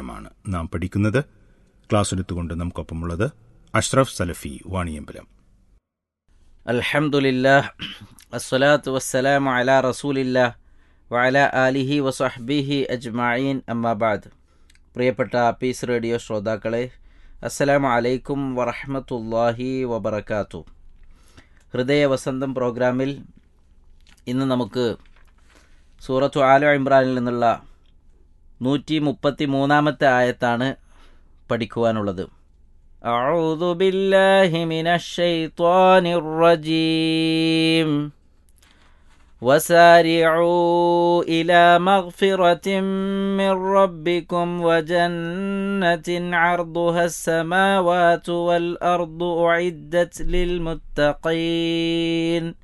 വചനമാണ് നാം പഠിക്കുന്നത് ക്ലാസ് എടുത്തുകൊണ്ട് നമുക്കൊപ്പമുള്ളത് അഷ്റഫ് സലഫി വാണിയമ്പലം അൽഹംദുലില്ലാഹ് അസ്സലാത്തു വസ്സലാമു അലാ റസൂലില്ലാ വഅല ആലിഹി വസഹ്ബിഹി അജ്മഈൻ അമ്മാബാദ് പ്രിയപ്പെട്ട പീസ് റേഡിയോ ശ്രോതാക്കളെ അസ്സലാമു അലൈക്കും വറഹ്മത്തുള്ളാഹി വബറകാതു ഹൃദയ വസന്തം പ്രോഗ്രാമിൽ ഇന്ന് നമുക്ക് സൂറത്തു ആലു ഇമ്രാനിൽ നിന്നുള്ള നൂറ്റി മുപ്പത്തി മൂന്നാമത്തെ ആയത്താണ് പഠിക്കുവാനുള്ളത് أعوذ بالله من الشيطان الرجيم وسارعوا إلى مغفرة من ربكم وجنة عرضها السماوات والأرض أعدت للمتقين